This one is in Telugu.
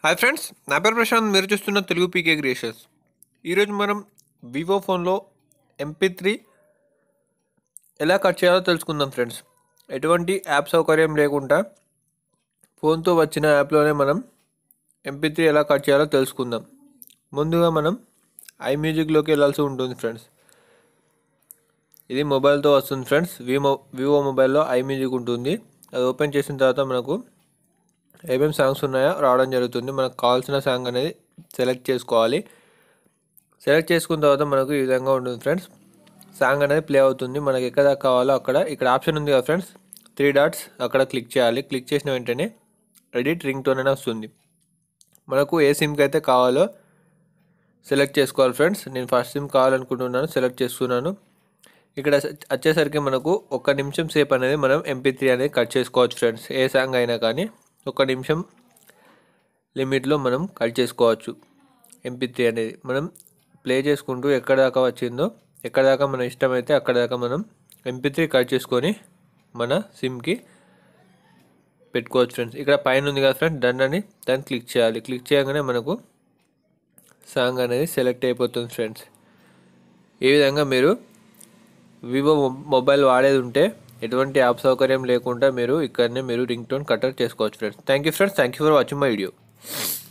హాయ్ ఫ్రెండ్స్ నా పేరు ప్రశాంత్ మీరు చూస్తున్న తెలుగు పీకే క్రియేషన్స్ ఈరోజు మనం వివో ఫోన్లో ఎంపీ త్రీ ఎలా కట్ చేయాలో తెలుసుకుందాం ఫ్రెండ్స్ ఎటువంటి యాప్ సౌకర్యం లేకుండా ఫోన్తో వచ్చిన యాప్లోనే మనం ఎంపీ త్రీ ఎలా కట్ చేయాలో తెలుసుకుందాం ముందుగా మనం ఐ మ్యూజిక్లోకి వెళ్ళాల్సి ఉంటుంది ఫ్రెండ్స్ ఇది మొబైల్తో వస్తుంది ఫ్రెండ్స్ వివో వివో మొబైల్లో ఐ మ్యూజిక్ ఉంటుంది అది ఓపెన్ చేసిన తర్వాత మనకు ఏమేం సాంగ్స్ ఉన్నాయో రావడం జరుగుతుంది మనకు కావాల్సిన సాంగ్ అనేది సెలెక్ట్ చేసుకోవాలి సెలెక్ట్ చేసుకున్న తర్వాత మనకు ఈ విధంగా ఉంటుంది ఫ్రెండ్స్ సాంగ్ అనేది ప్లే అవుతుంది మనకి ఎక్కడ దాకా కావాలో అక్కడ ఇక్కడ ఆప్షన్ ఉంది కదా ఫ్రెండ్స్ త్రీ డాట్స్ అక్కడ క్లిక్ చేయాలి క్లిక్ చేసిన వెంటనే ఎడిట్ రింగ్ టోన్ అనే వస్తుంది మనకు ఏ సిమ్కి అయితే కావాలో సెలెక్ట్ చేసుకోవాలి ఫ్రెండ్స్ నేను ఫస్ట్ సిమ్ కావాలనుకుంటున్నాను సెలెక్ట్ చేస్తున్నాను ఇక్కడ వచ్చేసరికి మనకు ఒక నిమిషం సేపు అనేది మనం ఎంపీ త్రీ అనేది కట్ చేసుకోవచ్చు ఫ్రెండ్స్ ఏ సాంగ్ అయినా కానీ ఒక నిమిషం లిమిట్లో మనం కట్ చేసుకోవచ్చు ఎంపీ త్రీ అనేది మనం ప్లే చేసుకుంటూ ఎక్కడ దాకా వచ్చిందో ఎక్కడ దాకా మన ఇష్టమైతే అక్కడ దాకా మనం ఎంపీ త్రీ కట్ చేసుకొని మన సిమ్కి పెట్టుకోవచ్చు ఫ్రెండ్స్ ఇక్కడ పైన ఉంది కదా ఫ్రెండ్స్ డన్ అని దాన్ని క్లిక్ చేయాలి క్లిక్ చేయగానే మనకు సాంగ్ అనేది సెలెక్ట్ అయిపోతుంది ఫ్రెండ్స్ ఈ విధంగా మీరు వివో మొబైల్ వాడేది ఉంటే ఎటువంటి యాప్ సౌకర్యం లేకుండా మీరు ఇక్కడనే మీరు రింగ్ టోన్ కటర్ చేసుకోవచ్చు friends thank you friends thank you for watching my video